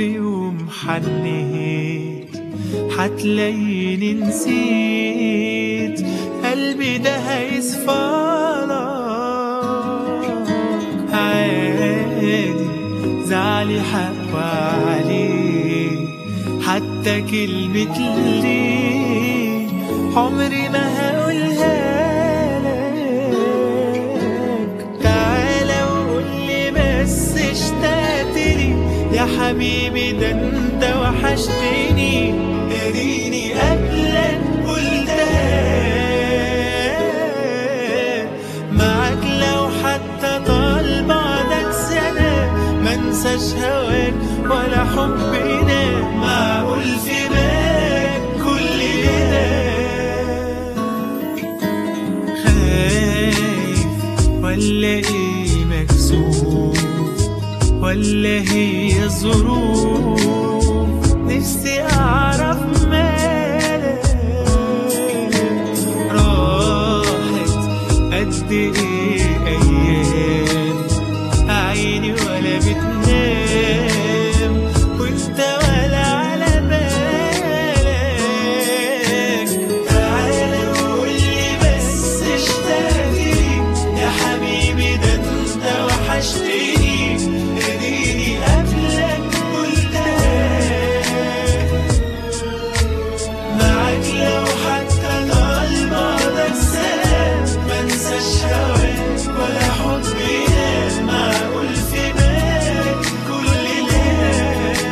في يوم حنيت حتلاقيني نسيت قلبي ده هيصفالك عادي زعلي حق عليه حتى كلمة ليه عمري ما هقولها لك تعالى وقولي بس اشتقتلي يا حبيبي ده انت وحشتني اديني قبلك قلتها معاك لو حتى طال بعدك سنة ما انساش هواك ولا حبنا معقول في بالك كل ده خايف ولا ايه مكسوف ولا هي الظروف نفسي اعرف مالك راحت قد ايه ايام عيني ولا بتنام وانت ولا على بالك تعالى وقولي بس اشتقتلي يا حبيبي ده انت وحشتني اديني قبلك قلتها معاك لو حتى طال بعدك سنة ما انساش هواك ولا حبنا معقول في بالك كل ليلة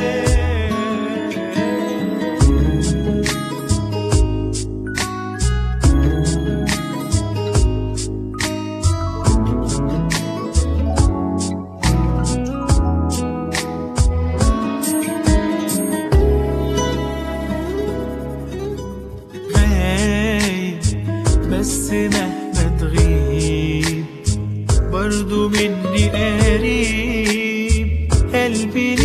غايب بس مهما تغيب برضو مني قريب قلبي